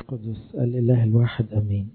القدس الإله الواحد أمين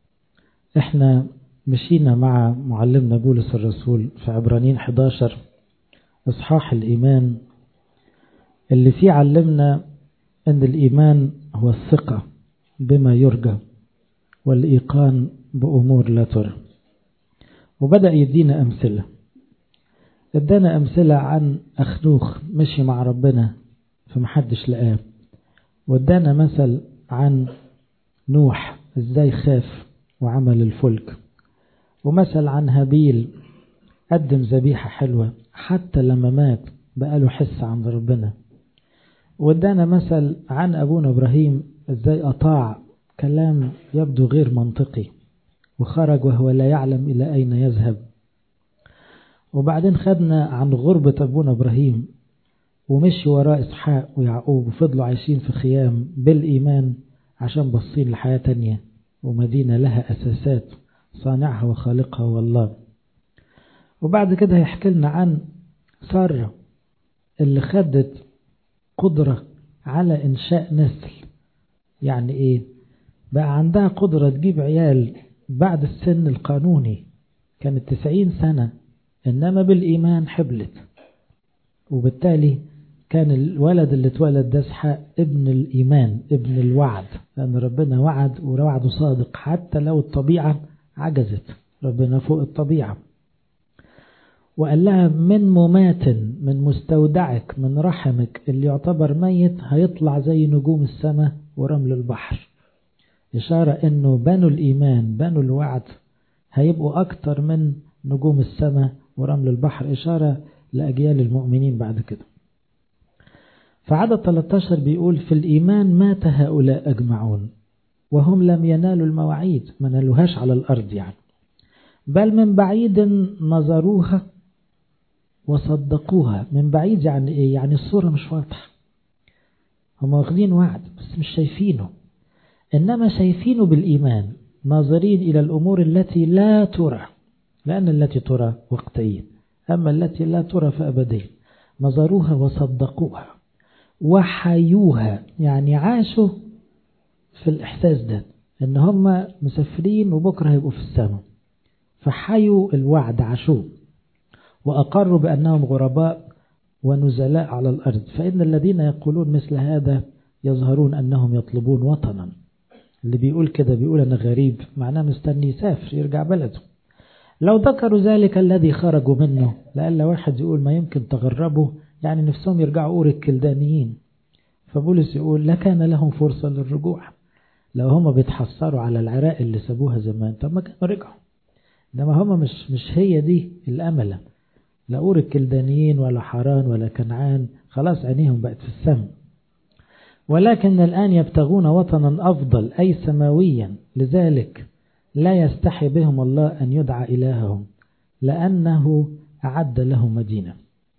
احنا مشينا مع معلمنا بولس الرسول في عبرانين 11 إصحاح الإيمان اللي فيه علمنا أن الإيمان هو الثقة بما يرجى والإيقان بأمور لا ترى وبدأ يدينا أمثلة ادانا أمثلة عن أخنوخ مشي مع ربنا فمحدش لقاه وادانا مثل عن نوح ازاي خاف وعمل الفلك ومثل عن هابيل قدم ذبيحة حلوة حتى لما مات بقى له حس عند ربنا وادانا مثل عن أبونا إبراهيم ازاي أطاع كلام يبدو غير منطقي وخرج وهو لا يعلم إلى أين يذهب وبعدين خدنا عن غربة أبونا إبراهيم ومشي وراء إسحاق ويعقوب وفضلوا عايشين في خيام بالإيمان عشان باصين لحياة تانية ومدينة لها أساسات صانعها وخالقها والله وبعد كده يحكي لنا عن سارة اللي خدت قدرة على إنشاء نسل يعني إيه بقى عندها قدرة تجيب عيال بعد السن القانوني كانت تسعين سنة إنما بالإيمان حبلت وبالتالي كان الولد اللي اتولد ده اسحاق ابن الإيمان ابن الوعد لأن ربنا وعد ووعده صادق حتى لو الطبيعة عجزت ربنا فوق الطبيعة وقال لها من ممات من مستودعك من رحمك اللي يعتبر ميت هيطلع زي نجوم السماء ورمل البحر إشارة أنه بنوا الإيمان بنوا الوعد هيبقوا أكتر من نجوم السماء ورمل البحر إشارة لأجيال المؤمنين بعد كده فعدد 13 بيقول في الإيمان مات هؤلاء أجمعون وهم لم ينالوا المواعيد ما نالوهاش على الأرض يعني بل من بعيد نظروها وصدقوها من بعيد يعني إيه يعني الصورة مش واضحة هم واخدين وعد بس مش شايفينه إنما شايفينه بالإيمان ناظرين إلى الأمور التي لا ترى لأن التي ترى وقتية أما التي لا ترى فأبدين نظروها وصدقوها وحيوها يعني عاشوا في الإحساس ده إن هم مسافرين وبكرة هيبقوا في السماء فحيوا الوعد عاشوه وأقروا بأنهم غرباء ونزلاء على الأرض فإن الذين يقولون مثل هذا يظهرون أنهم يطلبون وطنا اللي بيقول كده بيقول أنا غريب معناه مستني يسافر يرجع بلده لو ذكروا ذلك الذي خرجوا منه لألا واحد يقول ما يمكن تغربوا يعني نفسهم يرجعوا أور الكلدانيين فبولس يقول لكان لهم فرصة للرجوع لو هم بيتحسروا على العراق اللي سابوها زمان طب ما كانوا رجعوا انما هم مش مش هي دي الأملة لا أور الكلدانيين ولا حران ولا كنعان خلاص عينيهم بقت في السماء ولكن الآن يبتغون وطنا أفضل أي سماويا لذلك لا يستحي بهم الله أن يدعى إلههم لأنه أعد له مدينة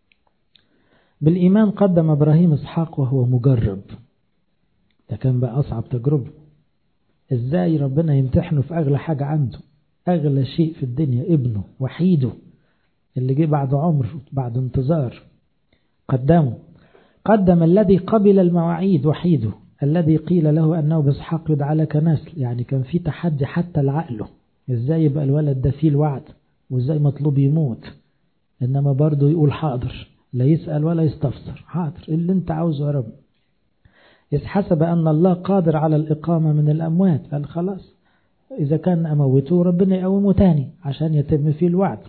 بالإيمان قدم إبراهيم إسحاق وهو مجرب ده كان بقى أصعب تجربة إزاي ربنا يمتحنه في أغلى حاجة عنده أغلى شيء في الدنيا ابنه وحيده اللي جه بعد عمر بعد انتظار قدمه قدم الذي قبل المواعيد وحيده الذي قيل له أنه بإسحاق يدعى لك نسل يعني كان في تحدي حتى لعقله إزاي يبقى الولد ده فيه الوعد وإزاي مطلوب يموت إنما برضه يقول حاضر لا يسأل ولا يستفسر حاضر اللي انت عاوزه يا رب إذ حسب أن الله قادر على الإقامة من الأموات قال خلاص إذا كان أموته ربنا يقومه تاني عشان يتم فيه الوعد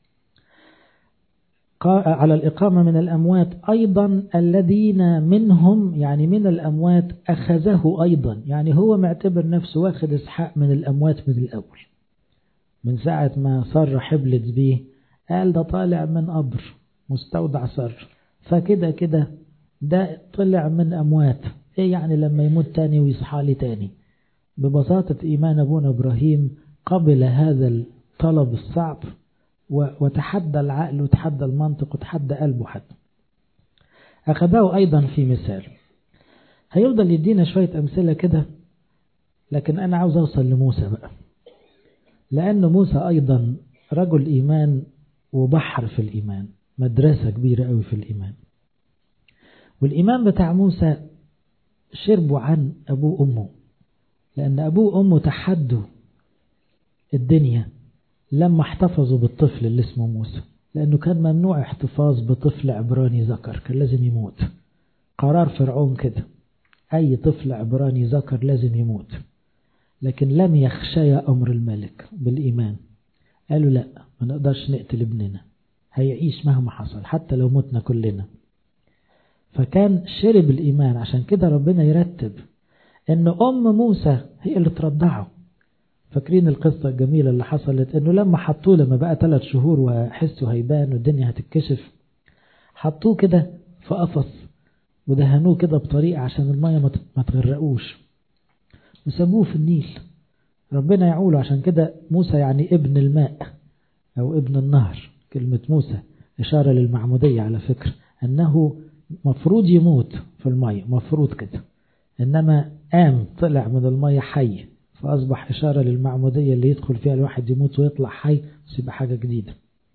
على الإقامة من الأموات أيضا الذين منهم يعني من الأموات أخذه أيضا يعني هو معتبر نفسه واخد إسحاق من الأموات من الأول من ساعة ما صار حبلت بيه قال ده طالع من قبر مستودع صر فكده كده ده طلع من أموات إيه يعني لما يموت تاني ويصحى لي تاني ببساطة إيمان أبونا إبراهيم قبل هذا الطلب الصعب وتحدى العقل وتحدى المنطق وتحدى قلبه حتى أخذه أيضا في مثال هيفضل يدينا شوية أمثلة كده لكن أنا عاوز أوصل لموسى بقى لأن موسى أيضا رجل إيمان وبحر في الإيمان مدرسة كبيرة قوي في الإيمان والإيمان بتاع موسى شربوا عن أبوه وأمه لأن أبوه وأمه تحدوا الدنيا لما احتفظوا بالطفل اللي اسمه موسى لأنه كان ممنوع احتفاظ بطفل عبراني ذكر كان لازم يموت قرار فرعون كده أي طفل عبراني ذكر لازم يموت لكن لم يخشى أمر الملك بالإيمان قالوا لا ما نقدرش نقتل ابننا هيعيش مهما حصل حتى لو متنا كلنا فكان شرب الإيمان عشان كده ربنا يرتب ان أم موسى هي اللي ترضعه فاكرين القصة الجميلة اللي حصلت انه لما حطوه لما بقى ثلاث شهور وحسه هيبان والدنيا هتتكشف حطوه كده في قفص ودهنوه كده بطريقة عشان المية ما تغرقوش وسابوه في النيل ربنا يعوله عشان كده موسى يعني ابن الماء او ابن النهر كلمة موسى إشارة للمعمودية على فكرة أنه مفروض يموت في المية مفروض كده إنما قام طلع من المية حي فأصبح إشارة للمعمودية اللي يدخل فيها الواحد يموت ويطلع حي بس يبقى حاجة جديدة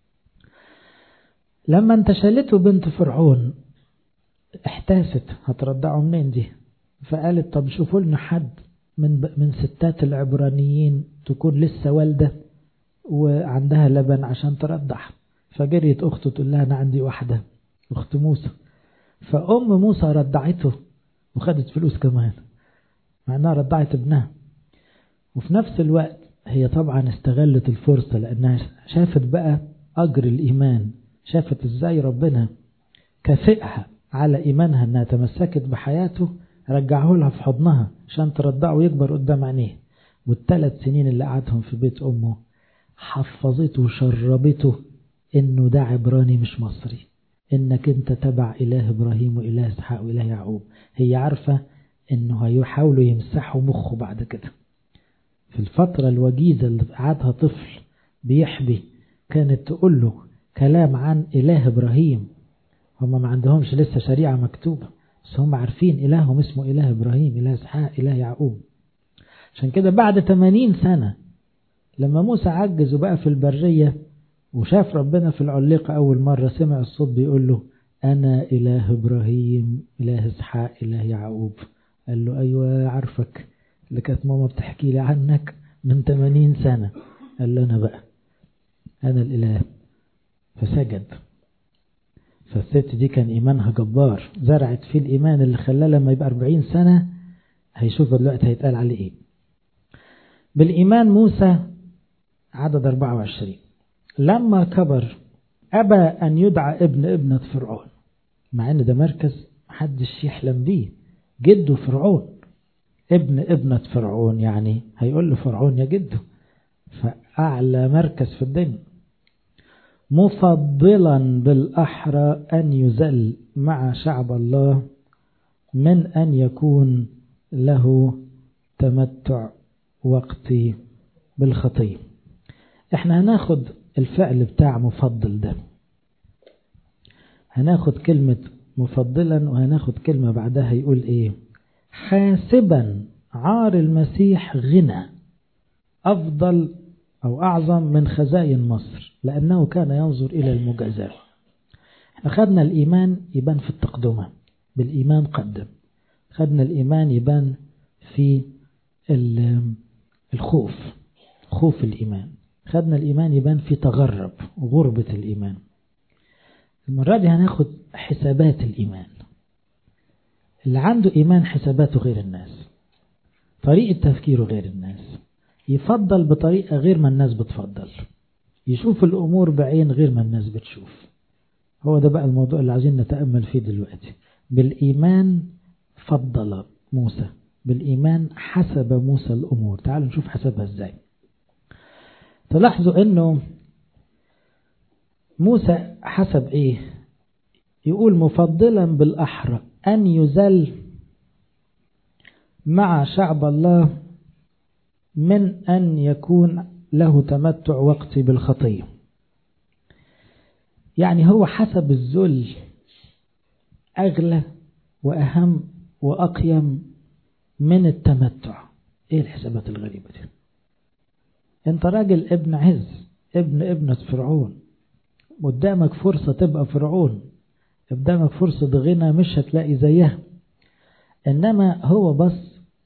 لما انتشلته بنت فرعون احتاست هترضعه منين دي فقالت طب شوفوا لنا حد من من ستات العبرانيين تكون لسه والده وعندها لبن عشان ترضع فجريت اخته تقول لها انا عندي واحده اخت موسى فام موسى رضعته وخدت فلوس كمان مع انها رضعت ابنها وفي نفس الوقت هي طبعا استغلت الفرصة لأنها شافت بقى أجر الإيمان شافت إزاي ربنا كافئها على إيمانها أنها تمسكت بحياته رجعه لها في حضنها عشان ترضعه ويكبر قدام عينيه والثلاث سنين اللي قعدهم في بيت أمه حفظته وشربته إنه ده عبراني مش مصري إنك أنت تبع إله إبراهيم وإله إسحاق وإله يعقوب هي عارفة إنه هيحاولوا يمسحوا مخه بعد كده في الفترة الوجيزة اللي قعدها طفل بيحبي كانت تقول له كلام عن إله إبراهيم هم ما عندهمش لسه شريعة مكتوبة بس هم عارفين إلههم اسمه إله إبراهيم إله إسحاق إله يعقوب عشان كده بعد 80 سنة لما موسى عجز وبقى في البرية وشاف ربنا في العليقة أول مرة سمع الصوت بيقول له أنا إله إبراهيم إله إسحاق إله يعقوب قال له أيوة عارفك اللي كانت ماما بتحكي لي عنك من 80 سنة قال له أنا بقى أنا الإله فسجد فالست دي كان إيمانها جبار زرعت فيه الإيمان اللي خلاه لما يبقى 40 سنة هيشوف دلوقتي هيتقال عليه إيه بالإيمان موسى عدد 24 لما كبر أبى أن يدعى ابن ابنة فرعون مع أن ده مركز محدش يحلم بيه جده فرعون ابن ابنة فرعون يعني هيقول له فرعون يا جده فأعلى مركز في الدنيا مفضلا بالأحرى أن يزل مع شعب الله من أن يكون له تمتع وقتي بالخطية احنا هناخد الفعل بتاع مفضل ده هناخد كلمة مفضلا وهناخد كلمة بعدها يقول ايه حاسبا عار المسيح غنى أفضل أو أعظم من خزائن مصر لأنه كان ينظر إلى المجازاة أخذنا الإيمان يبان في التقدمة بالإيمان قدم خدنا الإيمان يبان في الخوف خوف الإيمان خدنا الإيمان يبان في تغرب غربة الإيمان المرة دي هناخد حسابات الإيمان اللي عنده إيمان حساباته غير الناس طريقة تفكيره غير الناس يفضل بطريقة غير ما الناس بتفضل يشوف الأمور بعين غير ما الناس بتشوف هو ده بقى الموضوع اللي عايزين نتأمل فيه دلوقتي بالإيمان فضل موسى بالإيمان حسب موسى الأمور تعالوا نشوف حسبها ازاي تلاحظوا انه موسى حسب ايه يقول مفضلا بالأحرى أن يزل مع شعب الله من أن يكون له تمتع وقتي بالخطية يعني هو حسب الذل أغلى وأهم وأقيم من التمتع إيه الحسابات الغريبة دي أنت راجل ابن عز ابن ابنة فرعون قدامك فرصة تبقى فرعون قدامك فرصة غنى مش هتلاقي زيها إنما هو بس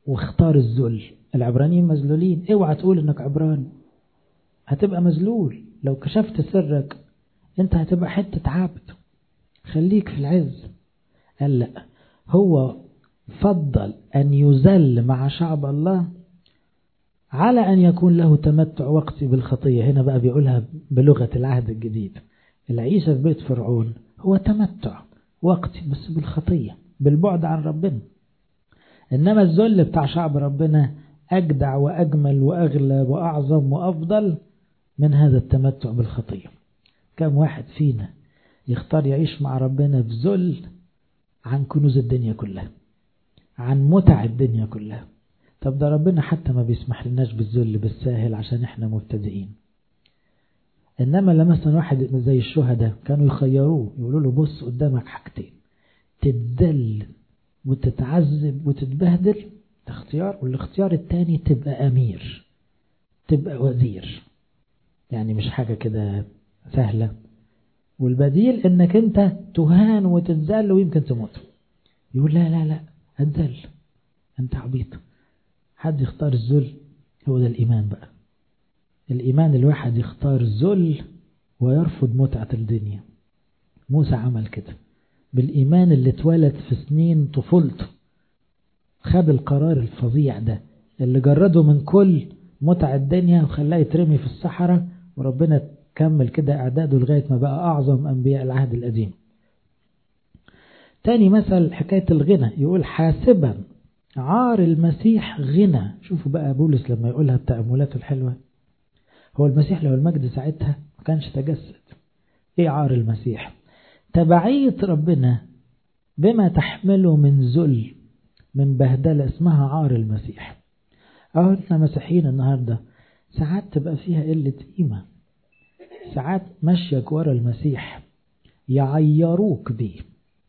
واختار الذل العبرانيين مذلولين اوعى تقول انك عبراني هتبقى مذلول لو كشفت سرك انت هتبقى حتة عبد خليك في العز قال لا هو فضل أن يذل مع شعب الله على أن يكون له تمتع وقتي بالخطية هنا بقى بيقولها بلغة العهد الجديد العيشة في بيت فرعون هو تمتع وقتي بس بالخطية بالبعد عن ربنا إنما الذل بتاع شعب ربنا أجدع وأجمل وأغلى وأعظم وأفضل من هذا التمتع بالخطية كم واحد فينا يختار يعيش مع ربنا في ذل عن كنوز الدنيا كلها عن متع الدنيا كلها طب ده ربنا حتى ما بيسمح لناش بالذل بالساهل عشان احنا مبتدئين انما لما مثلا واحد زي الشهداء كانوا يخيروه يقولوا له بص قدامك حاجتين تتذل وتتعذب وتتبهدل ده اختيار والاختيار التاني تبقى امير تبقى وزير يعني مش حاجة كده سهلة والبديل انك انت تهان وتتذل ويمكن تموت يقول لا لا لا اتذل انت عبيط حد يختار الذل هو ده الايمان بقى الايمان الواحد يختار الذل ويرفض متعة الدنيا موسى عمل كده بالايمان اللي اتولد في سنين طفولته خد القرار الفظيع ده اللي جرده من كل متع الدنيا وخلاه يترمي في الصحراء وربنا كمل كده اعداده لغاية ما بقى اعظم انبياء العهد القديم تاني مثل حكاية الغنى يقول حاسبا عار المسيح غنى شوفوا بقى بولس لما يقولها التأملات الحلوة هو المسيح لو المجد ساعتها ما كانش تجسد ايه عار المسيح تبعية ربنا بما تحمله من ذل من بهدلة اسمها عار المسيح اهو احنا مسيحيين النهاردة ساعات تبقى فيها قلة قيمة ساعات مشيك ورا المسيح يعيروك بيه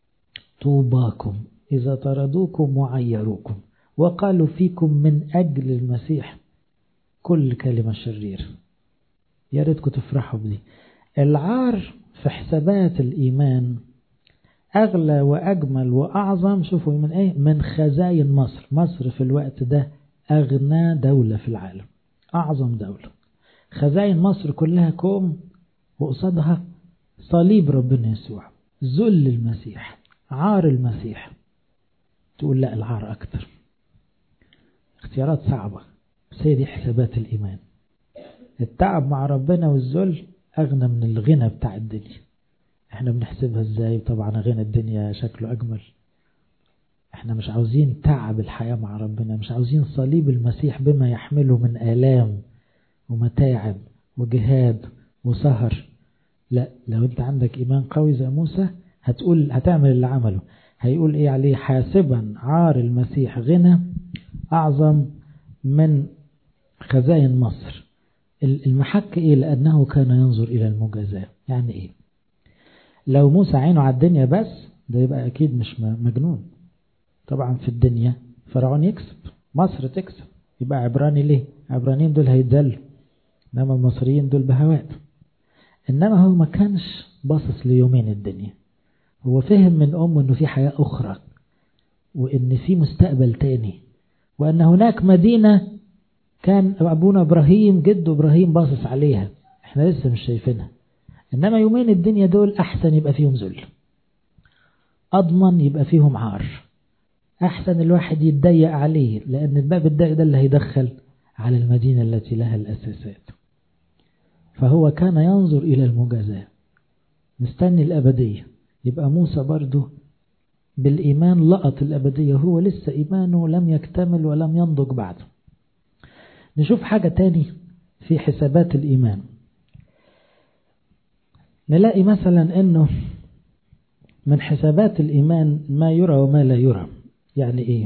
طوباكم إذا طردوكم وعيروكم وقالوا فيكم من أجل المسيح كل كلمة شرير يا ريتكم تفرحوا بدي العار في حسابات الإيمان أغلى وأجمل وأعظم شوفوا من إيه من خزاين مصر مصر في الوقت ده أغنى دولة في العالم أعظم دولة خزاين مصر كلها كوم وقصادها صليب ربنا يسوع ذل المسيح عار المسيح تقول لا العار أكتر اختيارات صعبة بس هي دي حسابات الإيمان التعب مع ربنا والذل أغنى من الغنى بتاع الدنيا احنا بنحسبها ازاي طبعا غنى الدنيا شكله أجمل احنا مش عاوزين تعب الحياة مع ربنا مش عاوزين صليب المسيح بما يحمله من آلام ومتاعب وجهاد وسهر لا لو انت عندك إيمان قوي زي موسى هتقول هتعمل اللي عمله هيقول ايه عليه حاسبا عار المسيح غنى أعظم من خزائن مصر المحك ايه لأنه كان ينظر إلى المجازاة يعني ايه لو موسى عينه على الدنيا بس ده يبقى أكيد مش مجنون طبعا في الدنيا فرعون يكسب مصر تكسب يبقى عبراني ليه عبرانيين دول هيتذلوا انما المصريين دول بهوات انما هو ما كانش باصص ليومين الدنيا هو فهم من امه انه في حياة اخرى وان في مستقبل تاني وان هناك مدينة كان ابونا ابراهيم جده ابراهيم باصص عليها احنا لسه مش شايفينها انما يومين الدنيا دول احسن يبقى فيهم ذل اضمن يبقى فيهم عار أحسن الواحد يتضيق عليه لأن الباب الضيق ده اللي هيدخل على المدينة التي لها الأساسات فهو كان ينظر إلى المجازاة مستني الأبدية يبقى موسى برضه بالإيمان لقط الأبدية هو لسه إيمانه لم يكتمل ولم ينضج بعد نشوف حاجة تاني في حسابات الإيمان نلاقي مثلا أنه من حسابات الإيمان ما يرى وما لا يرى يعني ايه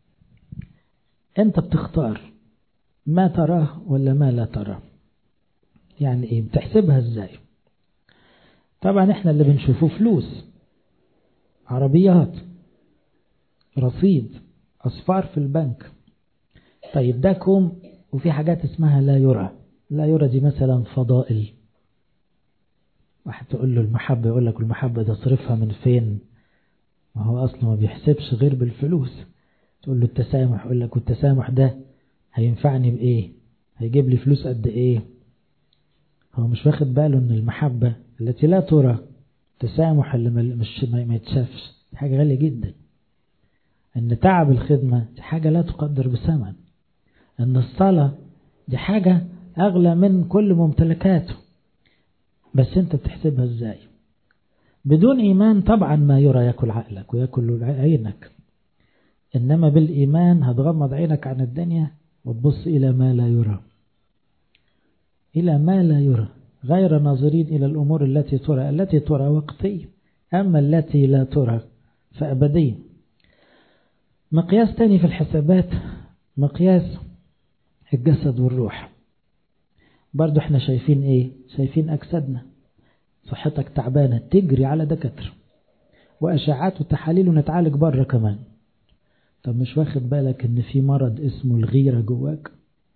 انت بتختار ما تراه ولا ما لا تراه يعني ايه بتحسبها ازاي طبعا احنا اللي بنشوفه فلوس عربيات رصيد اصفار في البنك طيب ده كوم وفي حاجات اسمها لا يرى لا يرى دي مثلا فضائل واحد تقول له المحبة يقول لك المحبة ده صرفها من فين ما هو أصلا ما بيحسبش غير بالفلوس تقول له التسامح يقول لك والتسامح ده هينفعني بإيه هيجيب لي فلوس قد إيه هو مش واخد باله ان المحبة التي لا ترى التسامح اللي مش ما يتشافش حاجة غالية جدا ان تعب الخدمة دي حاجة لا تقدر بثمن ان الصلاة دي حاجة اغلى من كل ممتلكاته بس انت بتحسبها ازاي بدون ايمان طبعا ما يرى ياكل عقلك وياكل عينك انما بالايمان هتغمض عينك عن الدنيا وتبص الى ما لا يرى إلى ما لا يرى غير ناظرين إلى الأمور التي ترى التي ترى وقتية أما التي لا ترى فأبدية مقياس تاني في الحسابات مقياس الجسد والروح برضو احنا شايفين ايه شايفين أجسادنا صحتك تعبانة تجري على دكاترة وأشعات وتحاليل ونتعالج بره كمان طب مش واخد بالك ان في مرض اسمه الغيرة جواك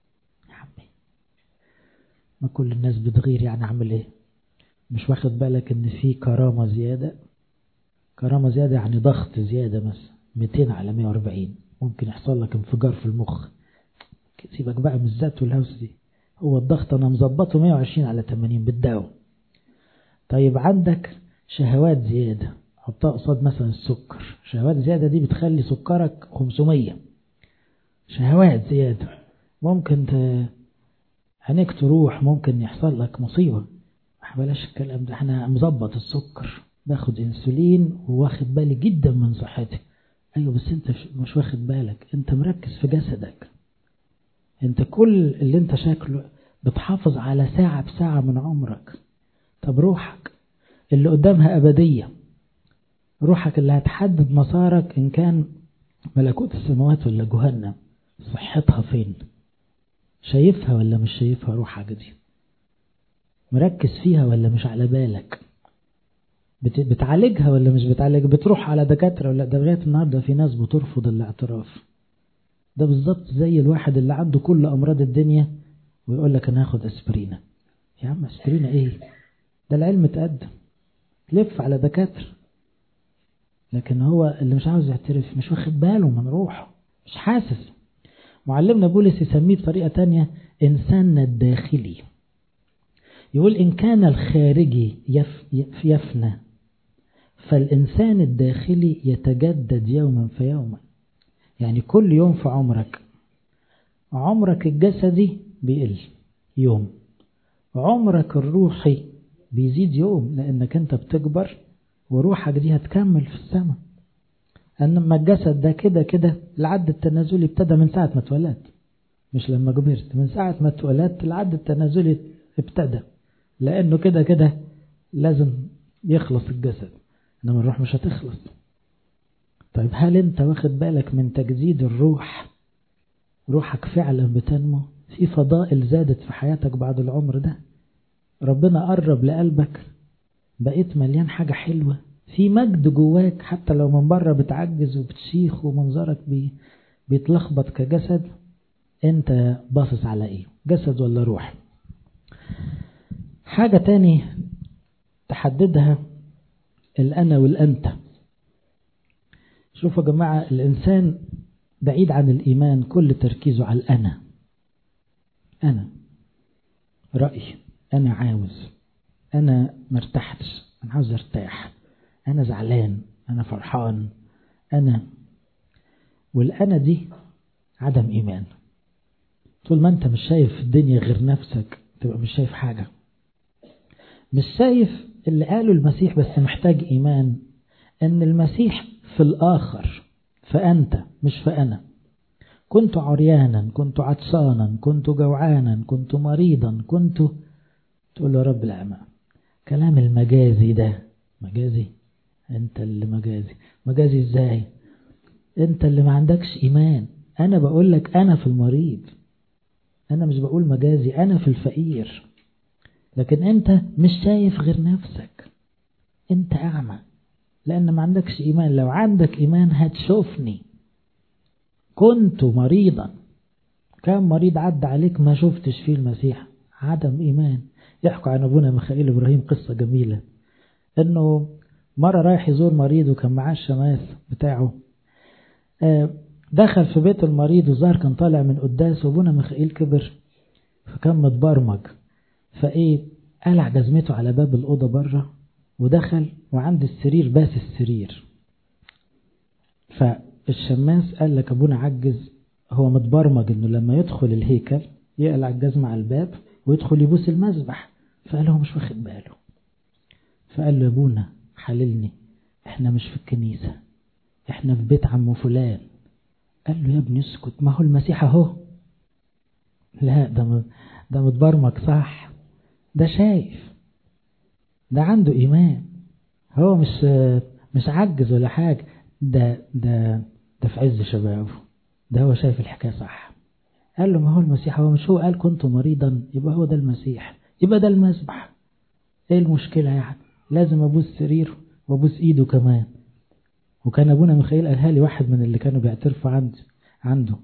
ما كل الناس بتغير يعني اعمل ايه مش واخد بالك ان في كرامة زيادة كرامة زيادة يعني ضغط زيادة مثلا 200 على 140 ممكن يحصل لك انفجار في المخ سيبك بقى من الذات والهوس دي هو الضغط انا مظبطه 120 على 80 بالدواء طيب عندك شهوات زيادة حطها قصاد مثلا السكر شهوات زيادة دي بتخلي سكرك 500 شهوات زيادة ممكن ت... عينيك تروح ممكن يحصل لك مصيبة بلاش الكلام ده احنا مظبط السكر باخد انسولين وواخد بالي جدا من صحتي ايوه بس انت مش واخد بالك انت مركز في جسدك انت كل اللي انت شكله بتحافظ على ساعة بساعة من عمرك طب روحك اللي قدامها أبدية روحك اللي هتحدد مسارك إن كان ملكوت السماوات ولا جهنم صحتها فين شايفها ولا مش شايفها روحك دي مركز فيها ولا مش على بالك بتعالجها ولا مش بتعالج بتروح على دكاترة ولا ده لغاية النهاردة في ناس بترفض الاعتراف ده بالظبط زي الواحد اللي عنده كل أمراض الدنيا ويقول لك أنا هاخد أسبرينة يا عم أسبرينة إيه ده العلم تقدم لف على دكاترة لكن هو اللي مش عاوز يعترف مش واخد باله من روحه مش حاسس معلمنا بولس يسميه بطريقة تانية إنساننا الداخلي يقول إن كان الخارجي يف يفنى فالإنسان الداخلي يتجدد يوما فيوما يعني كل يوم في عمرك عمرك الجسدي بيقل يوم عمرك الروحي بيزيد يوم لأنك أنت بتكبر وروحك دي هتكمل في السماء أنما الجسد ده كده كده العد التنازلي ابتدى من ساعة ما اتولدت مش لما كبرت من ساعة ما اتولدت العد التنازلي ابتدى لأنه كده كده لازم يخلص الجسد إنما الروح مش هتخلص طيب هل أنت واخد بالك من تجديد الروح روحك فعلا بتنمو في فضائل زادت في حياتك بعد العمر ده ربنا قرب لقلبك بقيت مليان حاجة حلوة في مجد جواك حتى لو من بره بتعجز وبتشيخ ومنظرك بي بيتلخبط كجسد انت باصص على ايه جسد ولا روح حاجة تاني تحددها الأنا والأنت شوفوا يا جماعة الإنسان بعيد عن الإيمان كل تركيزه على الأنا أنا رأي أنا عاوز أنا مرتحتش أنا عاوز أرتاح أنا زعلان أنا فرحان أنا والأنا دي عدم إيمان طول ما أنت مش شايف الدنيا غير نفسك تبقى مش شايف حاجة مش شايف اللي قاله المسيح بس محتاج إيمان أن المسيح في الآخر فأنت مش فأنا كنت عريانا كنت عطشانا كنت جوعانا كنت مريضا كنت تقول له يا رب العمى كلام المجازي ده مجازي انت اللي مجازي مجازي ازاي انت اللي ما عندكش ايمان انا بقول لك انا في المريض انا مش بقول مجازي انا في الفقير لكن انت مش شايف غير نفسك انت اعمى لان ما عندكش ايمان لو عندك ايمان هتشوفني كنت مريضا كم مريض عدى عليك ما شفتش فيه المسيح عدم ايمان يحكوا عن ابونا ميخائيل ابراهيم قصة جميلة انه مرة رايح يزور مريض وكان معاه الشماس بتاعه آه دخل في بيت المريض وظهر كان طالع من قداس وابونا ميخائيل كبر فكان متبرمج فايه قلع جزمته على باب الأوضة بره ودخل وعند السرير باس السرير فالشماس قال لك ابونا عجز هو متبرمج انه لما يدخل الهيكل يقلع الجزمة على الباب ويدخل يبوس المذبح فقال هو مش واخد باله فقال له يا ابونا حللني احنا مش في الكنيسة احنا في بيت عم فلان قال له يا ابني اسكت ما هو المسيح اهو لا ده ده متبرمج صح ده شايف ده عنده ايمان هو مش مش عجز ولا حاجة ده ده ده في عز شبابه ده هو شايف الحكاية صح قال له ما هو المسيح هو مش هو قال كنت مريضا يبقى هو ده المسيح يبقى ده المسبح ايه المشكلة يعني لازم ابوس سريره وابوس ايده كمان وكان ابونا ميخائيل قالها لي واحد من اللي كانوا بيعترفوا عنده عنده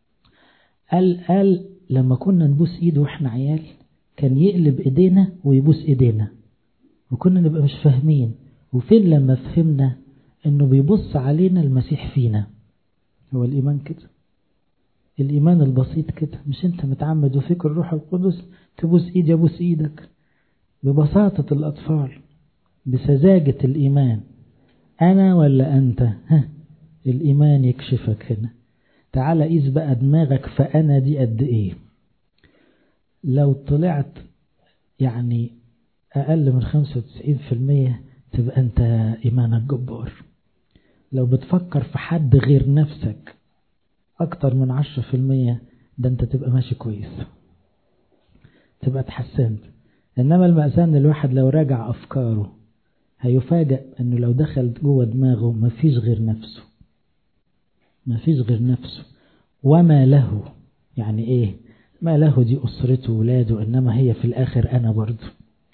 قال قال لما كنا نبوس ايده واحنا عيال كان يقلب ايدينا ويبوس ايدينا وكنا نبقى مش فاهمين وفين لما فهمنا انه بيبص علينا المسيح فينا هو الايمان كده الايمان البسيط كده مش انت متعمد وفيك الروح القدس تبوس ايدي ابوس ايدك ببساطة الاطفال بسذاجة الايمان انا ولا انت ها الايمان يكشفك هنا تعال قيس بقى دماغك فانا دي قد ايه لو طلعت يعني أقل من 95% تبقى أنت إيمانك جبار لو بتفكر في حد غير نفسك أكتر من 10% ده أنت تبقى ماشي كويس تبقى اتحسنت إنما المأساة إن الواحد لو راجع أفكاره هيفاجأ إنه لو دخل جوه دماغه مفيش غير نفسه مفيش غير نفسه وما له يعني إيه ما له دي أسرته ولاده إنما هي في الآخر أنا برضه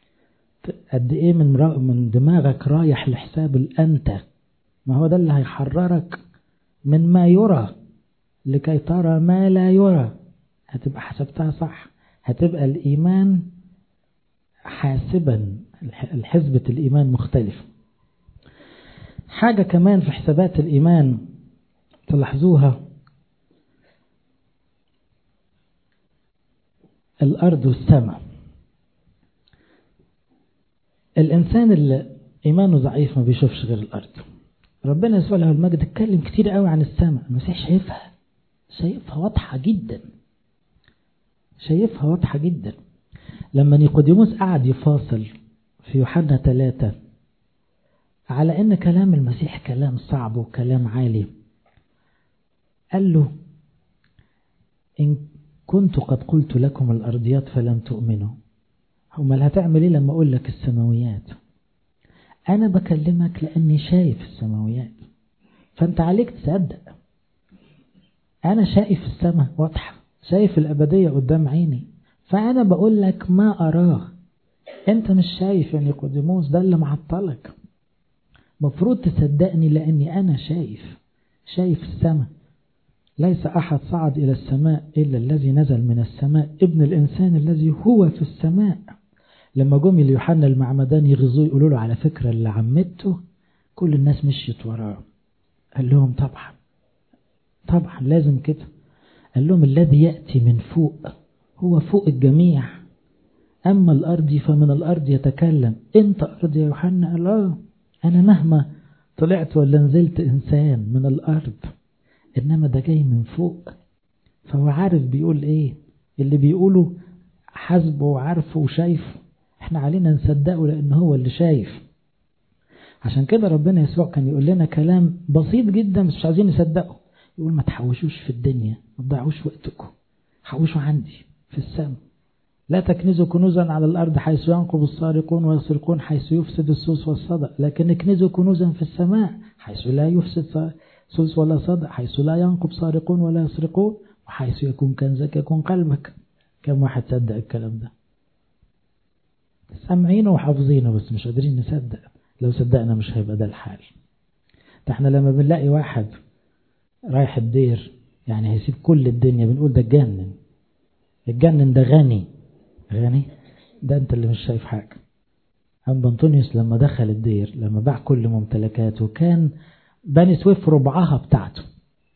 قد إيه من من دماغك رايح لحساب الأنت ما هو ده اللي هيحررك من ما يرى لكي ترى ما لا يرى هتبقى حسبتها صح هتبقى الإيمان حاسبا الحسبة الإيمان مختلف حاجة كمان في حسابات الإيمان تلاحظوها الأرض والسماء الإنسان اللي إيمانه ضعيف ما بيشوفش غير الأرض ربنا يسوع له المجد اتكلم كتير قوي عن السماء المسيح شايفها شايفها واضحة جدا شايفها واضحة جدا لما نيقوديموس قعد يفاصل في يوحنا ثلاثة على ان كلام المسيح كلام صعب وكلام عالي قال له إن كنت قد قلت لكم الأرضيات فلم تؤمنوا امال هتعمل ايه لما اقول لك السماويات انا بكلمك لاني شايف السماويات فانت عليك تصدق انا شايف السماء واضحة شايف الابدية قدام عيني فانا بقول لك ما اراه انت مش شايف يا نيقوديموس ده اللي معطلك مفروض تصدقني لاني انا شايف شايف السماء ليس أحد صعد إلى السماء إلا الذي نزل من السماء ابن الإنسان الذي هو في السماء لما جم ليوحنا المعمدان يغزوه يقولوا له على فكرة اللي عمته كل الناس مشيت وراه قال لهم طبعا طبعا لازم كده قال لهم الذي يأتي من فوق هو فوق الجميع أما الأرض فمن الأرض يتكلم أنت أرض يا يوحنا قال آه أنا مهما طلعت ولا نزلت إنسان من الأرض إنما ده جاي من فوق فهو عارف بيقول إيه اللي بيقوله حاسبه وعارفه وشايفه احنا علينا نصدقه لأن هو اللي شايف عشان كده ربنا يسوع كان يقول لنا كلام بسيط جدا بس مش عايزين نصدقه يقول ما تحوشوش في الدنيا ما تضيعوش وقتكم حوشوا عندي في السماء لا تكنزوا كنوزا على الأرض حيث ينقب السارقون ويسرقون حيث يفسد السوس والصدى لكن اكنزوا كنوزا في السماء حيث لا يفسد سوس ولا صدى حيث لا ينقب سارقون ولا يسرقون وحيث يكون كنزك يكون قلبك كم واحد صدق الكلام ده سامعينه وحافظينه بس مش قادرين نصدق لو صدقنا مش هيبقى ده الحال ده احنا لما بنلاقي واحد رايح الدير يعني هيسيب كل الدنيا بنقول ده اتجنن اتجنن ده غني غني ده انت اللي مش شايف حاجة أم بنطونيوس لما دخل الدير لما باع كل ممتلكاته كان بني سويف ربعها بتاعته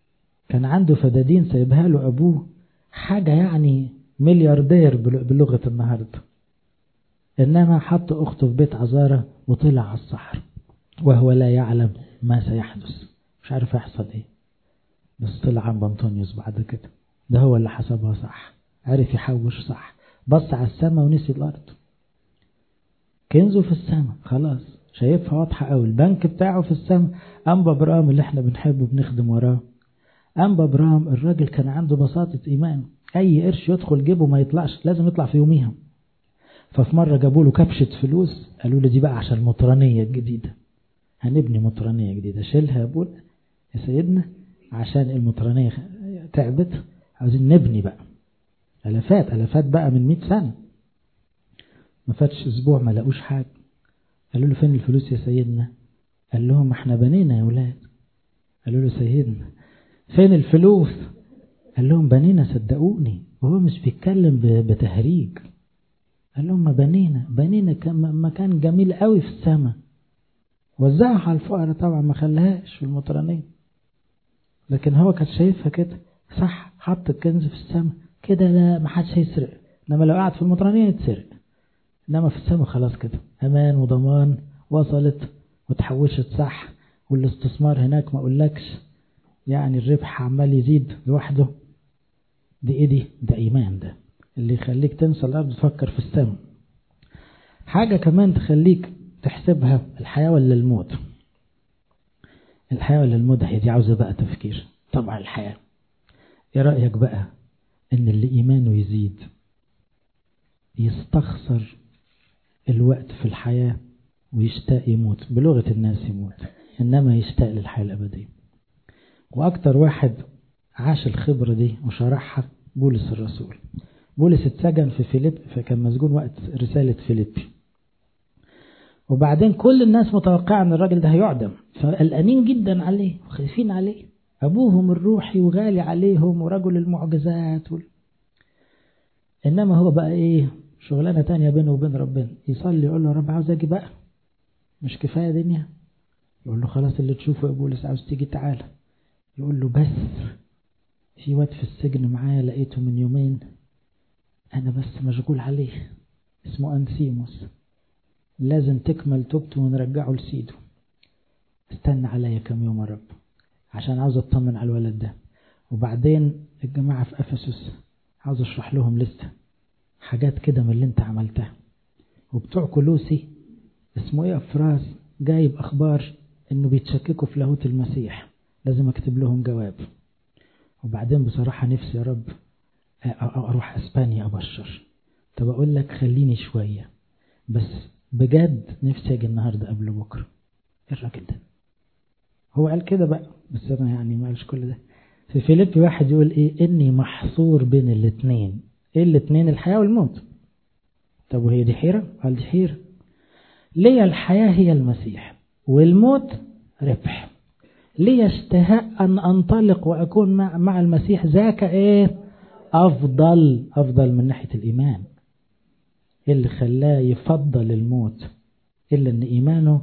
كان عنده فدادين سايبها له أبوه حاجة يعني ملياردير بلغة النهاردة إنما حط أخته في بيت عزارة وطلع على الصحر وهو لا يعلم ما سيحدث مش عارف يحصل ايه بس طلع عم بنطونيوس بعد كده ده هو اللي حسبها صح عرف يحوش صح بص على السماء ونسي الأرض كنزه في السماء خلاص شايفها واضحة قوي البنك بتاعه في السماء أنبا برام اللي احنا بنحبه بنخدم وراه أنبا برام الراجل كان عنده بساطة إيمان أي قرش يدخل جيبه ما يطلعش لازم يطلع في يوميها ففي مرة جابوا له كبشة فلوس قالوا له دي بقى عشان المطرانية الجديدة هنبني مطرانية جديدة شيلها يا ابونا يا سيدنا عشان المطرانية تعبت عاوزين نبني بقى ألفات ألفات بقى من مئة سنة ما فاتش أسبوع ما لقوش حاجة قالوا له فين الفلوس يا سيدنا قال لهم احنا بنينا يا ولاد قالوا له سيدنا فين الفلوس قال لهم بنينا صدقوني وهو مش بيتكلم بتهريج قال لهم ما بنينا بنينا مكان جميل قوي في السماء وزعها على الفقراء طبعا ما خلاهاش في المطرانية لكن هو كان شايفها كده صح حط الكنز في السماء كده لا ما حدش هيسرق انما لو قعد في المطرانية يتسرق انما في السماء خلاص كده امان وضمان وصلت وتحوشت صح والاستثمار هناك ما اقولكش يعني الربح عمال يزيد لوحده دي ايه دي ده ايمان ده اللي يخليك تنسى الارض تفكر في السماء حاجة كمان تخليك تحسبها الحياة ولا الموت الحياة ولا الموت هي دي عاوزة بقى تفكير طبعا الحياة ايه رأيك بقى ان اللي ايمانه يزيد يستخسر الوقت في الحياة ويشتاق يموت بلغة الناس يموت إنما يشتاق للحياة الأبدية وأكتر واحد عاش الخبرة دي وشرحها بولس الرسول بولس اتسجن في فيليب فكان مسجون وقت رسالة فيليبي وبعدين كل الناس متوقعة ان الراجل ده هيعدم فقلقانين جدا عليه وخايفين عليه ابوهم الروحي وغالي عليهم ورجل المعجزات وال... انما هو بقى ايه شغلانة تانية بينه وبين ربنا يصلي يقول له يا رب عاوز اجي بقى مش كفاية دنيا يقول له خلاص اللي تشوفه يا بولس عاوز تيجي تعالى يقول له بس في واد في السجن معايا لقيته من يومين انا بس مشغول عليه اسمه انسيموس لازم تكمل توبته ونرجعه لسيده استنى عليا كم يوم يا رب عشان عاوز اطمن على الولد ده وبعدين الجماعة في افسس عاوز اشرح لهم لسه حاجات كده من اللي انت عملتها وبتوع كلوسي اسمه ايه افراس جايب اخبار انه بيتشككوا في لاهوت المسيح لازم اكتب لهم جواب وبعدين بصراحة نفسي يا رب اروح اسبانيا ابشر طب اقول لك خليني شوية بس بجد نفسي اجي النهاردة قبل بكرة ايه الراجل ده هو قال كده بقى بس انا يعني ما قالش كل ده في فيليب واحد يقول ايه اني محصور بين الاتنين ايه الاتنين الحياة والموت طب وهي دي حيرة قال دي حيرة ليا الحياة هي المسيح والموت ربح لي اشتهاء أن أنطلق وأكون مع, مع المسيح ذاك إيه أفضل أفضل من ناحية الإيمان اللي خلاه يفضل الموت إلا أن إيمانه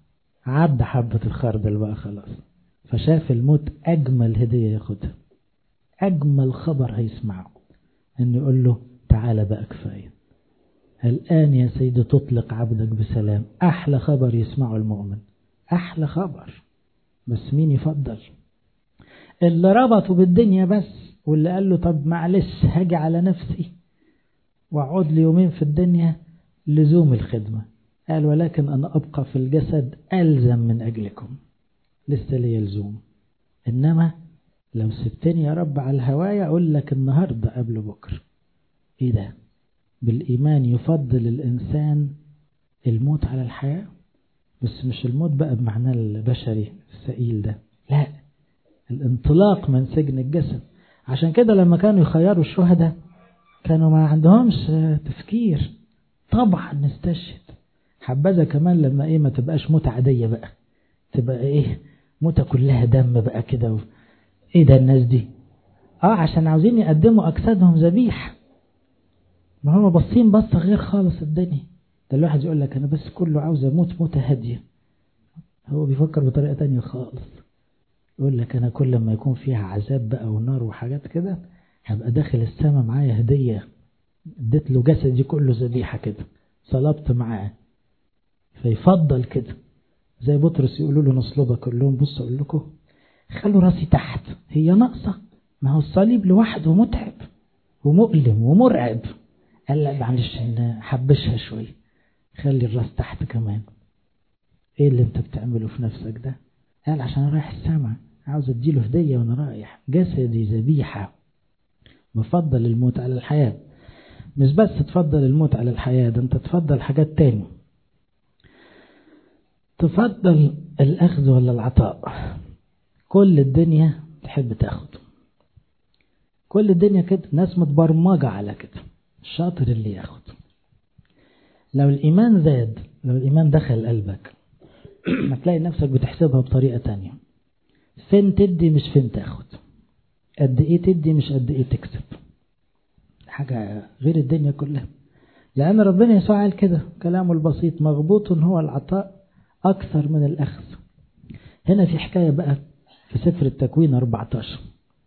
عدى حبة الخردل بقى خلاص فشاف الموت أجمل هدية ياخدها أجمل خبر هيسمعه أن يقول له تعالى بقى كفاية الآن يا سيدي تطلق عبدك بسلام أحلى خبر يسمعه المؤمن أحلى خبر بس مين يفضل اللي ربطوا بالدنيا بس واللي قال له طب معلش هاجي على نفسي واقعد لي يومين في الدنيا لزوم الخدمة قال ولكن أنا أبقى في الجسد ألزم من أجلكم لسه لي لزوم إنما لو سبتني يا رب على الهواية أقول لك النهاردة قبل بكرة إيه ده بالإيمان يفضل الإنسان الموت على الحياة بس مش الموت بقى بمعنى البشري السئيل ده لا الانطلاق من سجن الجسد عشان كده لما كانوا يخيروا الشهداء كانوا ما عندهمش تفكير طبعا نستشهد حبذا كمان لما ايه ما تبقاش موتة عادية بقى تبقى ايه موتة كلها دم بقى كده و... ايه ده الناس دي اه عشان عاوزين يقدموا اجسادهم ذبيح ما هم باصين بصة غير خالص الدنيا ده الواحد يقول لك انا بس كله عاوز اموت موتة هادية هو بيفكر بطريقة تانية خالص يقول لك أنا كل ما يكون فيها عذاب بقى ونار وحاجات كده هبقى داخل السماء معايا هدية اديت له جسدي كله ذبيحة كده صلبت معاه فيفضل كده زي بطرس يقولوا له نصلبة كلهم بصوا أقول لكم خلوا راسي تحت هي ناقصة ما هو الصليب لوحده متعب ومؤلم ومرعب قال لا معلش حبشها شوية خلي الراس تحت كمان ايه اللي انت بتعمله في نفسك ده قال عشان رايح السماء عاوز اديله هدية وانا رايح جسدي ذبيحة بفضل الموت على الحياة مش بس تفضل الموت على الحياة ده انت تفضل حاجات تاني تفضل الأخذ ولا العطاء كل الدنيا تحب تاخد كل الدنيا كده ناس متبرمجة على كده الشاطر اللي ياخد لو الإيمان زاد لو الإيمان دخل قلبك هتلاقي نفسك بتحسبها بطريقة تانية فين تدي مش فين تاخد قد ايه تدي مش قد ايه تكسب حاجة غير الدنيا كلها لأن ربنا يسوع قال كده كلامه البسيط مغبوط هو العطاء أكثر من الأخذ هنا في حكاية بقى في سفر التكوين 14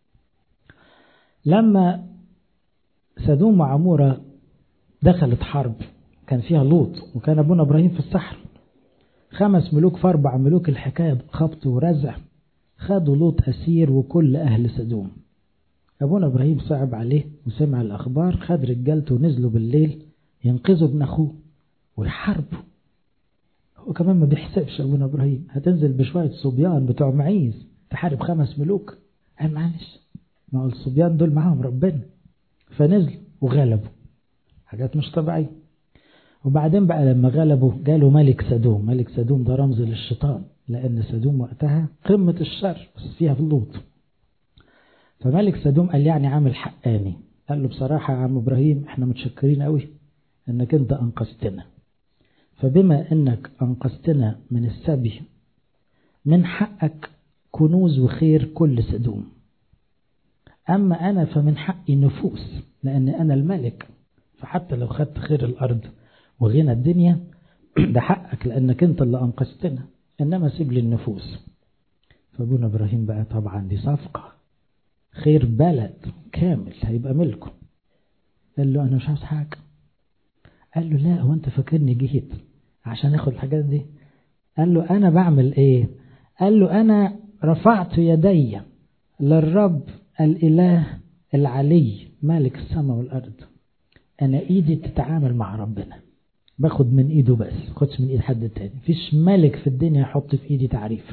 لما سدوم وعمورة دخلت حرب كان فيها لوط وكان أبونا إبراهيم في الصحراء خمس ملوك في أربع ملوك الحكاية خبط ورزع خدوا لوط أسير وكل أهل سدوم أبونا إبراهيم صعب عليه وسمع الأخبار خد رجالته ونزلوا بالليل ينقذوا ابن أخوه ويحاربوا هو كمان ما بيحسبش أبونا إبراهيم هتنزل بشوية صبيان بتوع معيز تحارب خمس ملوك قال معلش ما هو الصبيان دول معاهم ربنا فنزلوا وغلبوا حاجات مش طبيعية وبعدين بقى لما غلبوا جاله ملك سدوم ملك سدوم ده رمز للشيطان لأن سدوم وقتها قمة الشر بس فيها لوط فملك سدوم قال يعني عامل حقاني قال له بصراحة يا عم إبراهيم احنا متشكرين قوي انك انت أنقذتنا فبما انك أنقذتنا من السبي من حقك كنوز وخير كل سدوم أما أنا فمن حقي نفوس لأن أنا الملك فحتى لو خدت خير الأرض وغنى الدنيا ده حقك لأنك أنت اللي أنقذتنا إنما سيب لي النفوس فابونا إبراهيم بقى طبعا دي صفقة خير بلد كامل هيبقى ملكه قال له أنا مش عاوز حاجة قال له لا هو أنت فاكرني جيت عشان اخد الحاجات دي قال له أنا بعمل إيه قال له أنا رفعت يدي للرب الإله العلي مالك السماء والأرض أنا إيدي تتعامل مع ربنا باخد من إيده بس خدش من إيد حد تاني فيش ملك في الدنيا يحط في إيدي تعريف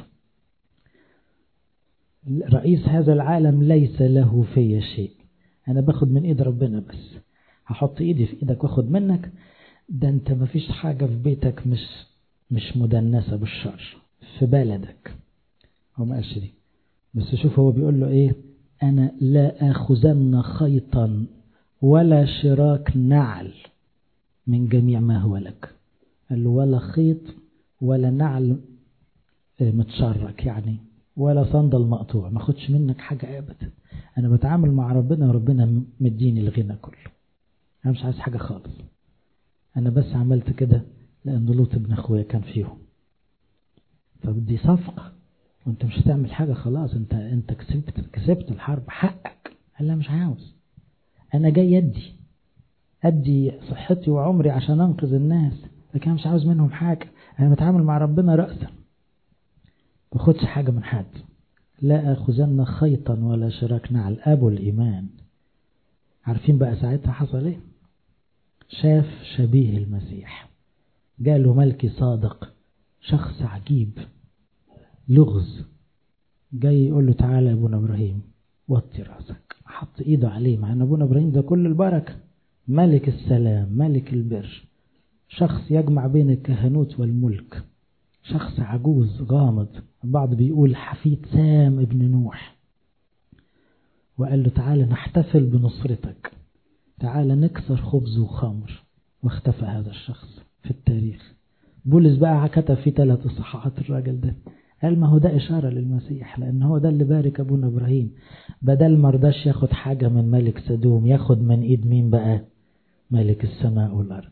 رئيس هذا العالم ليس له في شيء أنا باخد من إيد ربنا بس هحط إيدي في إيدك واخد منك ده أنت مفيش حاجة في بيتك مش مش مدنسة بالشر في بلدك هو ما قالش دي بس شوف هو بيقول له إيه أنا لا آخذن خيطا ولا شراك نعل من جميع ما هو لك قال له ولا خيط ولا نعل متشرك يعني ولا صندل مقطوع ما خدش منك حاجة أبدا أنا بتعامل مع ربنا وربنا مديني الغنى كله أنا مش عايز حاجة خالص أنا بس عملت كده لأن لوط ابن أخويا كان فيهم فبدي صفقة وانت مش هتعمل حاجة خلاص انت انت كسبت كسبت الحرب حقك قال لا مش عاوز انا جاي ادي ادي صحتي وعمري عشان انقذ الناس لكن مش عاوز منهم حاجة انا بتعامل مع ربنا رأسا باخدش حاجة من حد لا اخذن خيطا ولا شراك نعل ابو الايمان عارفين بقى ساعتها حصل ايه شاف شبيه المسيح جاله ملكي صادق شخص عجيب لغز جاي يقول له تعالى يا ابونا ابراهيم وطي راسك حط ايده عليه مع ان ابونا ابراهيم ده كل البركه ملك السلام ملك البر شخص يجمع بين الكهنوت والملك شخص عجوز غامض البعض بيقول حفيد سام ابن نوح وقال له تعالى نحتفل بنصرتك تعالى نكسر خبز وخمر واختفى هذا الشخص في التاريخ بولس بقى كتب في ثلاث اصحاحات الراجل ده قال ما هو ده إشارة للمسيح لأن هو ده اللي بارك أبونا إبراهيم بدل ما رضاش ياخد حاجة من ملك سدوم ياخد من إيد مين بقى ملك السماء والأرض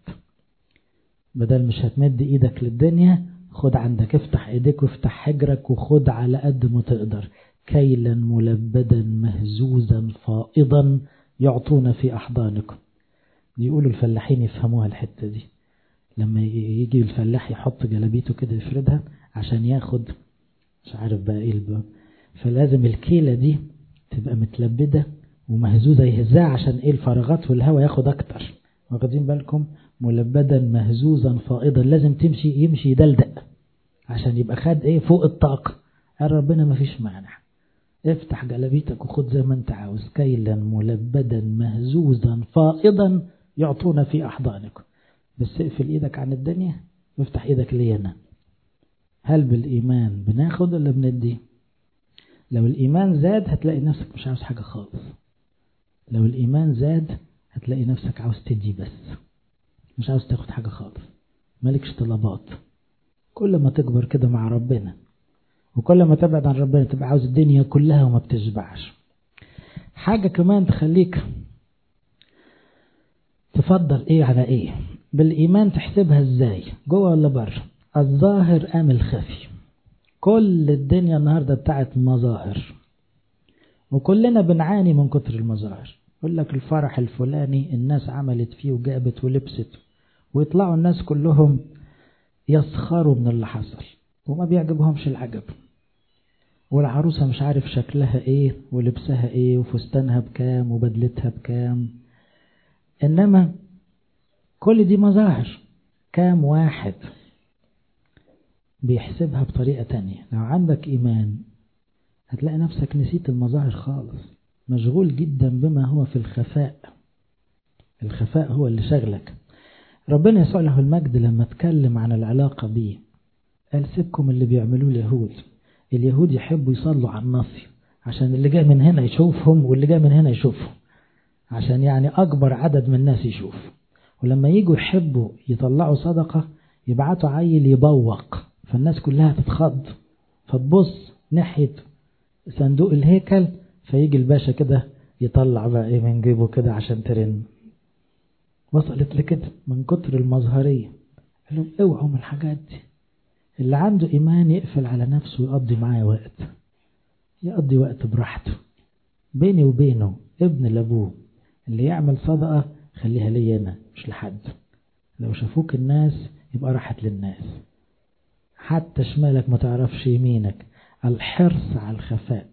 بدل مش هتمد إيدك للدنيا خد عندك افتح إيديك وافتح حجرك وخد على قد ما تقدر كيلا ملبدا مهزوزا فائضا يعطون في أحضانكم يقولوا الفلاحين يفهموها الحتة دي لما يجي الفلاح يحط جلابيته كده يفردها عشان ياخد مش عارف بقى ايه الباب فلازم الكيلة دي تبقى متلبدة ومهزوزة يهزها عشان ايه الفراغات والهواء ياخد اكتر واخدين بالكم ملبدا مهزوزا فائضا لازم تمشي يمشي يدلدق عشان يبقى خد ايه فوق الطاقة قال ربنا ما فيش مانع افتح جلابيتك وخد زي ما انت عاوز كيلا ملبدا مهزوزا فائضا يعطونا في احضانكم بس اقفل ايدك عن الدنيا وافتح ايدك لينا هل بالايمان بناخد ولا بندي لو الايمان زاد هتلاقي نفسك مش عاوز حاجة خالص لو الايمان زاد هتلاقي نفسك عاوز تدي بس مش عاوز تاخد حاجة خالص مالكش طلبات كل ما تكبر كده مع ربنا وكل ما تبعد عن ربنا تبقى عاوز الدنيا كلها وما بتشبعش حاجة كمان تخليك تفضل ايه على ايه بالايمان تحسبها ازاي جوه ولا بره الظاهر ام الخفي كل الدنيا النهاردة بتاعت مظاهر وكلنا بنعاني من كتر المظاهر يقول لك الفرح الفلاني الناس عملت فيه وجابت ولبست ويطلعوا الناس كلهم يسخروا من اللي حصل وما بيعجبهمش العجب والعروسة مش عارف شكلها ايه ولبسها ايه وفستانها بكام وبدلتها بكام انما كل دي مظاهر كام واحد بيحسبها بطريقة تانية لو عندك ايمان هتلاقي نفسك نسيت المظاهر خالص مشغول جدا بما هو في الخفاء الخفاء هو اللي شغلك ربنا يسوع له المجد لما اتكلم عن العلاقة بيه قال سيبكم اللي بيعملوه اليهود اليهود يحبوا يصلوا على النصي عشان اللي جاي من هنا يشوفهم واللي جاي من هنا يشوفهم عشان يعني أكبر عدد من الناس يشوف ولما يجوا يحبوا يطلعوا صدقة يبعتوا عيل يبوق فالناس كلها تتخض فتبص ناحية صندوق الهيكل فيجي الباشا كده يطلع بقى ايه من جيبه كده عشان ترن وصلت لكده من كتر المظهرية قال لهم اوعوا من الحاجات دي اللي عنده إيمان يقفل على نفسه ويقضي معايا وقت يقضي وقت براحته بيني وبينه ابن لابوه اللي يعمل صدقة خليها لي أنا مش لحد لو شافوك الناس يبقى راحت للناس حتى شمالك ما تعرفش يمينك الحرص على الخفاء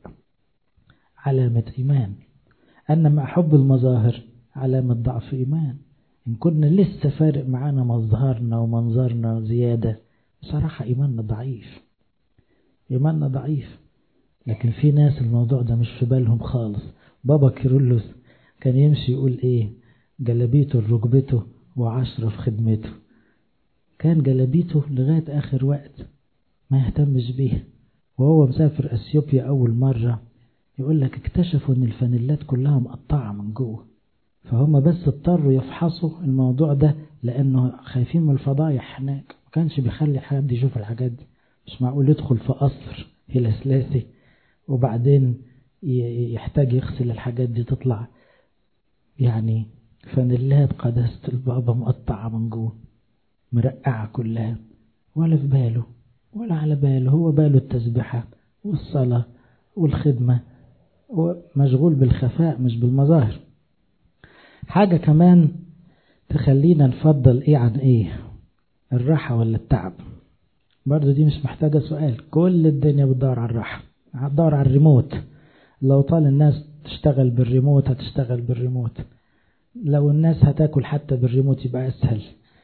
علامة إيمان أنما حب المظاهر علامة ضعف إيمان إن كنا لسه فارق معانا مظهرنا ومنظرنا زيادة بصراحة إيماننا ضعيف إيماننا ضعيف لكن في ناس الموضوع ده مش في بالهم خالص بابا كيرلس كان يمشي يقول إيه جلبيته لركبته وعشرة في خدمته كان جلبيته لغاية آخر وقت ما يهتمش بيه وهو مسافر أثيوبيا أول مرة يقول لك اكتشفوا ان الفانيلات كلها مقطعة من جوه فهم بس اضطروا يفحصوا الموضوع ده لانه خايفين من الفضايح هناك ما كانش بيخلي حد يشوف الحاجات دي مش معقول يدخل في قصر هلسلاسي وبعدين يحتاج يغسل الحاجات دي تطلع يعني فانيلات قداسة البابا مقطعة من جوه مرقعة كلها ولا في باله ولا على باله هو باله التسبيحة والصلاة والخدمة ومشغول بالخفاء مش بالمظاهر حاجة كمان تخلينا نفضل ايه عن ايه الراحة ولا التعب برضو دي مش محتاجة سؤال كل الدنيا بتدور على الراحة هتدور على الريموت لو طال الناس تشتغل بالريموت هتشتغل بالريموت لو الناس هتاكل حتى بالريموت يبقى اسهل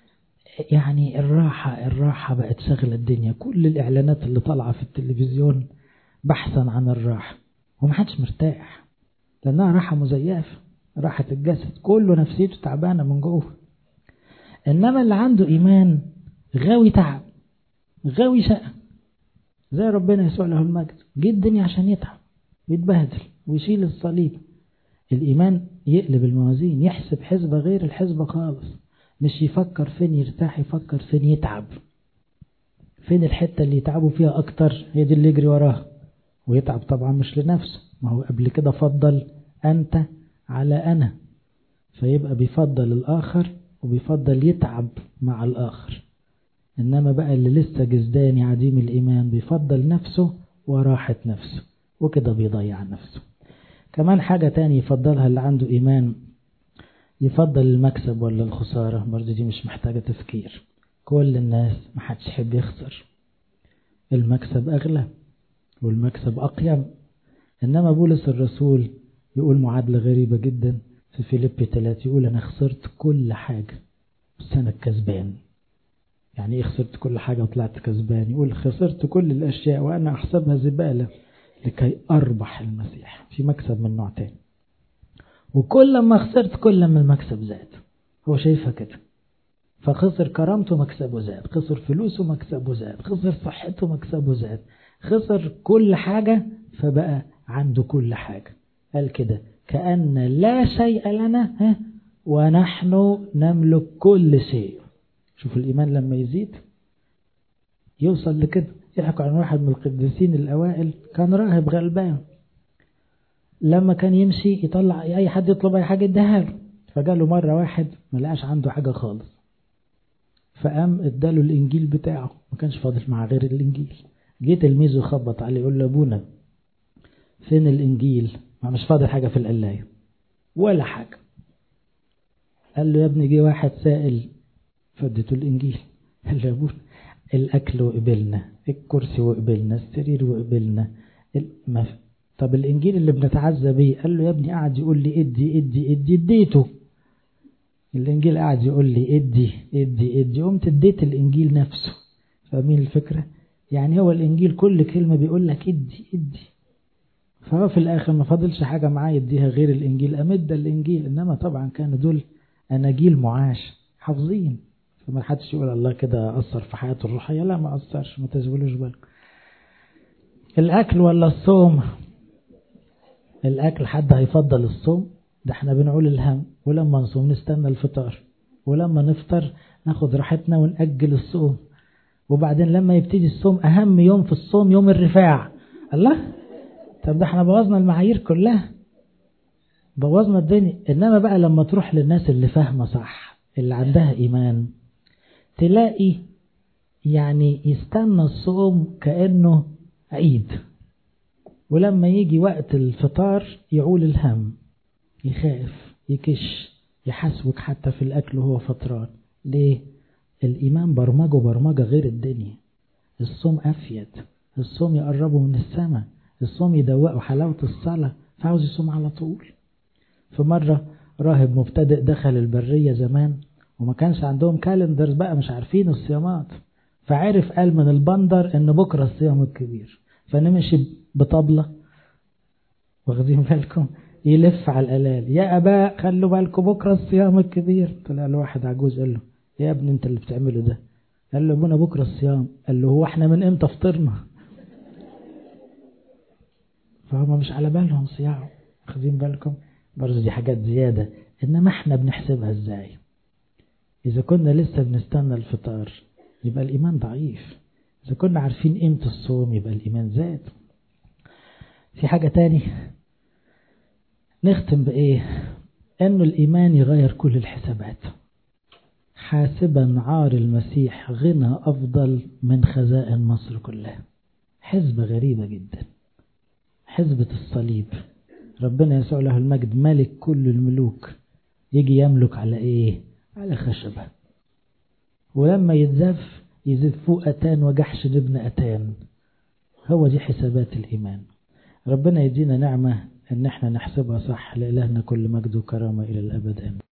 يعني الراحة الراحة بقت شغلة الدنيا كل الاعلانات اللي طالعة في التلفزيون بحثا عن الراحة ومحدش مرتاح لأنها راحة مزيفة راحة الجسد كله نفسيته تعبانة من جوه إنما اللي عنده إيمان غاوي تعب غاوي شقة زي ربنا يسوع له المجد جه الدنيا عشان يتعب ويتبهدل ويشيل الصليب الإيمان يقلب الموازين يحسب حسبة غير الحسبة خالص مش يفكر فين يرتاح يفكر فين يتعب فين الحتة اللي يتعبوا فيها أكتر هي دي اللي يجري وراها ويتعب طبعا مش لنفسه ما هو قبل كده فضل أنت على أنا فيبقى بيفضل الآخر وبيفضل يتعب مع الآخر إنما بقى اللي لسه جزداني عديم الإيمان بيفضل نفسه وراحة نفسه وكده بيضيع نفسه كمان حاجة تاني يفضلها اللي عنده إيمان يفضل المكسب ولا الخسارة برضه دي مش محتاجة تفكير كل الناس محدش يحب يخسر المكسب أغلى والمكسب أقيم إنما بولس الرسول يقول معادلة غريبة جدا في فيليبي 3 يقول أنا خسرت كل حاجة بس أنا كسبان يعني إيه خسرت كل حاجة وطلعت كسبان يقول خسرت كل الأشياء وأنا أحسبها زبالة لكي أربح المسيح في مكسب من نوع تاني وكل ما خسرت كل ما المكسب زاد هو شايفها كده فخسر كرامته مكسبه زاد خسر فلوسه مكسبه زاد خسر صحته مكسبه زاد خسر كل حاجة فبقى عنده كل حاجة قال كده كأن لا شيء لنا ها ونحن نملك كل شيء شوف الإيمان لما يزيد يوصل لكده يحكوا عن واحد من القديسين الأوائل كان راهب غلبان لما كان يمشي يطلع أي حد يطلب أي حاجة يديها له فجاله مرة واحد ما لقاش عنده حاجة خالص فقام اداله الإنجيل بتاعه ما كانش فاضل معاه غير الإنجيل جه تلميذه خبط عليه يقول له أبونا فين الإنجيل ما مش فاضل حاجة في القلاية ولا حاجة قال له يا ابني جه واحد سائل فدته الإنجيل قال له يا ابونا الأكل وقبلنا الكرسي وقبلنا السرير وقبلنا ما طب الإنجيل اللي بنتعزى بيه قال له يا ابني قاعد يقول لي ادي ادي ادي اديته الإنجيل قاعد يقول لي ادي ادي ادي قمت اديت الإنجيل نفسه فاهمين الفكرة يعني هو الإنجيل كل كلمة بيقول لك ادي ادي فهو في الآخر ما فاضلش حاجة معاه يديها غير الإنجيل أمد الإنجيل إنما طبعا كانوا دول أناجيل معاش حافظين فما حدش يقول الله كده أثر في حياته الروحية لا ما أثرش ما تزولوش بالك الأكل ولا الصوم الأكل حد هيفضل الصوم ده احنا بنقول الهم ولما نصوم نستنى الفطار ولما نفطر ناخد راحتنا ونأجل الصوم وبعدين لما يبتدي الصوم أهم يوم في الصوم يوم الرفاع الله طب ده احنا بوظنا المعايير كلها بوظنا الدنيا إنما بقى لما تروح للناس اللي فاهمة صح اللي عندها إيمان تلاقي يعني يستنى الصوم كأنه عيد ولما يجي وقت الفطار يعول الهم يخاف يكش يحسوك حتى في الأكل وهو فطران ليه؟ الإيمان برمجه برمجة غير الدنيا الصوم أفيد الصوم يقربه من السماء الصوم يدوقه حلاوة الصلاة فعاوز يصوم على طول في مرة راهب مبتدئ دخل البرية زمان وما كانش عندهم كالندرز بقى مش عارفين الصيامات فعرف قال من البندر ان بكرة الصيام الكبير فنمشي بطبلة واخدين بالكم يلف على القلال يا اباء خلوا بالكم بكرة الصيام الكبير طلع له واحد عجوز قال له يا ابني انت اللي بتعمله ده قال له ابونا بكرة الصيام قال له هو احنا من امتى فطرنا فهم مش على بالهم صيام واخدين بالكم برضه دي حاجات زيادة انما احنا بنحسبها ازاي اذا كنا لسه بنستنى الفطار يبقى الايمان ضعيف اذا كنا عارفين قيمة الصوم يبقى الايمان زاد في حاجة تاني نختم بايه انه الايمان يغير كل الحسابات حاسبا عار المسيح غنى افضل من خزائن مصر كلها حزبة غريبة جدا حزبة الصليب ربنا يسوع له المجد ملك كل الملوك يجي يملك على ايه على خشبة ولما يتزف يزيد فوق أتان وجحش ابن أتان هو دي حسابات الإيمان ربنا يدينا نعمة ان احنا نحسبها صح لإلهنا كل مجد وكرامة إلى الأبد آمين